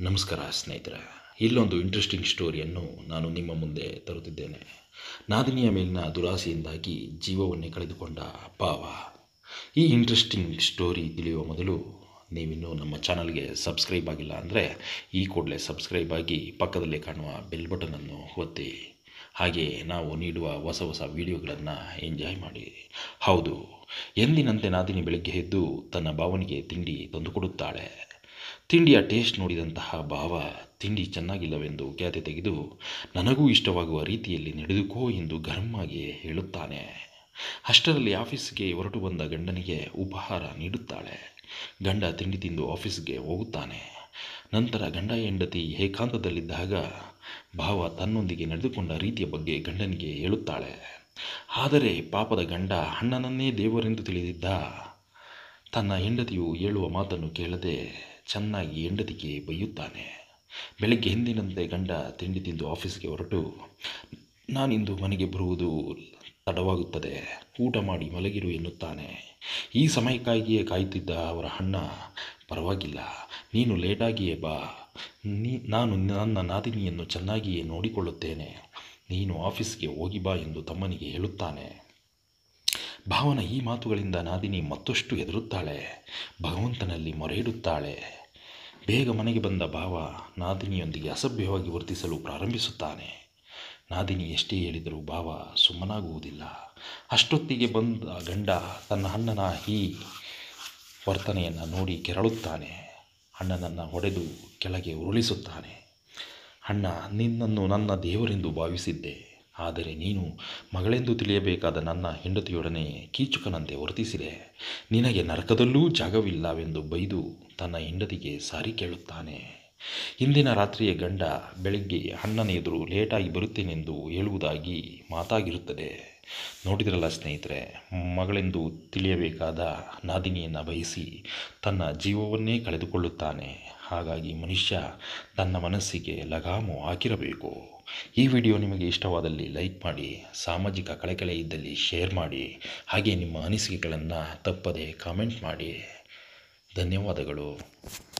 ನಮಸ್ಕಾರ ಸ್ನೇಹಿತರೆ ಇಲ್ಲೊಂದು ಇಂಟ್ರೆಸ್ಟಿಂಗ್ ಸ್ಟೋರಿಯನ್ನು ನಾನು ನಿಮ್ಮ ಮುಂದೆ ತರುತ್ತಿದ್ದೇನೆ ನಾದಿನಿಯ ಮೇಲಿನ ದುರಾಸೆಯಿಂದಾಗಿ ಜೀವವನ್ನೇ ಕಳೆದುಕೊಂಡ ಭಾವ ಈ ಇಂಟ್ರೆಸ್ಟಿಂಗ್ ಸ್ಟೋರಿ ತಿಳಿಯುವ ಮೊದಲು ನೀವಿನ್ನೂ ನಮ್ಮ ಚಾನಲ್ಗೆ ಸಬ್ಸ್ಕ್ರೈಬ್ ಆಗಿಲ್ಲ ಅಂದರೆ ಈ ಕೂಡಲೇ ಸಬ್ಸ್ಕ್ರೈಬ್ ಆಗಿ ಪಕ್ಕದಲ್ಲೇ ಕಾಣುವ ಬೆಲ್ ಬಟನನ್ನು ಒತ್ತಿ ಹಾಗೆ ನಾವು ನೀಡುವ ಹೊಸ ಹೊಸ ವಿಡಿಯೋಗಳನ್ನು ಎಂಜಾಯ್ ಮಾಡಿ ಹೌದು ಎಂದಿನಂತೆ ನಾದಿನಿ ಬೆಳಗ್ಗೆ ಎದ್ದು ತನ್ನ ಭಾವನಿಗೆ ತಿಂಡಿ ತಂದುಕೊಡುತ್ತಾಳೆ ತಿಂಡಿಯ ಟೇಸ್ಟ್ ನೋಡಿದಂತಹ ಭಾವ ತಿಂಡಿ ಚೆನ್ನಾಗಿಲ್ಲವೆಂದು ಖ್ಯಾತೆ ತೆಗೆದು ನನಗೂ ಇಷ್ಟವಾಗುವ ರೀತಿಯಲ್ಲಿ ನಡೆದುಕೋ ಎಂದು ಗರಮ್ಮಾಗಿ ಹೇಳುತ್ತಾನೆ ಅಷ್ಟರಲ್ಲಿ ಆಫೀಸ್ಗೆ ಹೊರಟು ಬಂದ ಗಂಡನಿಗೆ ಉಪಹಾರ ನೀಡುತ್ತಾಳೆ ಗಂಡ ತಿಂಡಿ ತಿಂದು ಆಫೀಸ್ಗೆ ಹೋಗುತ್ತಾನೆ ನಂತರ ಗಂಡ ಹೆಂಡತಿ ಏಕಾಂತದಲ್ಲಿದ್ದಾಗ ಭಾವ ತನ್ನೊಂದಿಗೆ ನಡೆದುಕೊಂಡ ರೀತಿಯ ಬಗ್ಗೆ ಗಂಡನಿಗೆ ಹೇಳುತ್ತಾಳೆ ಆದರೆ ಪಾಪದ ಗಂಡ ಅಣ್ಣನನ್ನೇ ದೇವರೆಂದು ತಿಳಿದಿದ್ದ ತನ್ನ ಹೆಂಡತಿಯು ಹೇಳುವ ಮಾತನ್ನು ಕೇಳದೆ ಚೆನ್ನಾಗಿ ಹೆಂಡತಿಗೆ ಬೈಯುತ್ತಾನೆ ಬೆಳಗ್ಗೆ ಹಿಂದಿನಂತೆ ಗಂಡ ತಿಂಡಿ ತಿಂದು ಆಫೀಸ್ಗೆ ಹೊರಟು ನಾನಿಂದು ಮನೆಗೆ ಬರುವುದು ತಡವಾಗುತ್ತದೆ ಊಟ ಮಾಡಿ ಮಲಗಿರು ಎನ್ನುತ್ತಾನೆ ಈ ಸಮಯಕ್ಕಾಗಿಯೇ ಕಾಯುತ್ತಿದ್ದ ಅವರ ಅಣ್ಣ ಪರವಾಗಿಲ್ಲ ನೀನು ಲೇಟಾಗಿಯೇ ಬಾ ನೀ ನಾನು ನನ್ನ ನಾದಿನಿಯನ್ನು ಚೆನ್ನಾಗಿಯೇ ನೋಡಿಕೊಳ್ಳುತ್ತೇನೆ ನೀನು ಆಫೀಸ್ಗೆ ಹೋಗಿ ಬಾ ಎಂದು ತಮ್ಮನಿಗೆ ಹೇಳುತ್ತಾನೆ ಭಾವನ ಈ ಮಾತುಗಳಿಂದ ನಾದಿನಿ ಮತ್ತಷ್ಟು ಹೆದರುತ್ತಾಳೆ ಭಗವಂತನಲ್ಲಿ ಮೊರೆ ಇಡುತ್ತಾಳೆ ಬೇಗ ಮನೆಗೆ ಬಂದ ಭಾವ ನಾದಿನಿಯೊಂದಿಗೆ ಅಸಭ್ಯವಾಗಿ ವರ್ತಿಸಲು ಪ್ರಾರಂಭಿಸುತ್ತಾನೆ ನಾದಿನಿ ಎಷ್ಟೇ ಹೇಳಿದರೂ ಭಾವ ಸುಮ್ಮನಾಗುವುದಿಲ್ಲ ಅಷ್ಟೊತ್ತಿಗೆ ಬಂದ ಗಂಡ ತನ್ನ ಅಣ್ಣನ ಈ ವರ್ತನೆಯನ್ನು ನೋಡಿ ಕೆರಳುತ್ತಾನೆ ಅಣ್ಣನನ್ನು ಹೊಡೆದು ಕೆಳಗೆ ಉರುಳಿಸುತ್ತಾನೆ ಅಣ್ಣ ನಿನ್ನನ್ನು ನನ್ನ ದೇವರೆಂದು ಭಾವಿಸಿದ್ದೆ ಆದರೆ ನೀನು ಮಗಳೆಂದು ತಿಳಿಯಬೇಕಾದ ನನ್ನ ಹೆಂಡತಿಯೊಡನೆ ಕೀಚುಕನಂತೆ ವರ್ತಿಸಿದೆ ನಿನಗೆ ನರಕದಲ್ಲೂ ಜಾಗವಿಲ್ಲವೆಂದು ಬೈದು ತನ್ನ ಹೆಂಡತಿಗೆ ಸಾರಿ ಕೇಳುತ್ತಾನೆ ಇಂದಿನ ರಾತ್ರಿಯ ಗಂಡ ಬೆಳಗ್ಗೆ ಅಣ್ಣನ ಎದುರು ಲೇಟಾಗಿ ಬರುತ್ತೇನೆಂದು ಹೇಳುವುದಾಗಿ ಮಾತಾಗಿರುತ್ತದೆ ನೋಡಿದ್ರಲ್ಲ ಸ್ನೇಹಿತರೆ ಮಗಳೆಂದು ತಿಳಿಯಬೇಕಾದ ನಾದಿನಿಯನ್ನು ಬಯಸಿ ತನ್ನ ಜೀವವನ್ನೇ ಕಳೆದುಕೊಳ್ಳುತ್ತಾನೆ ಹಾಗಾಗಿ ಮನುಷ್ಯ ತನ್ನ ಮನಸ್ಸಿಗೆ ಲಗಾಮು ಹಾಕಿರಬೇಕು ಈ ವಿಡಿಯೋ ನಿಮಗೆ ಇಷ್ಟವಾದಲ್ಲಿ ಲೈಕ್ ಮಾಡಿ ಸಾಮಾಜಿಕ ಕಳಕಳೆ ಇದ್ದಲ್ಲಿ ಶೇರ್ ಮಾಡಿ ಹಾಗೆ ನಿಮ್ಮ ಅನಿಸಿಕೆಗಳನ್ನು ತಪ್ಪದೆ ಕಾಮೆಂಟ್ ಮಾಡಿ ಧನ್ಯವಾದಗಳು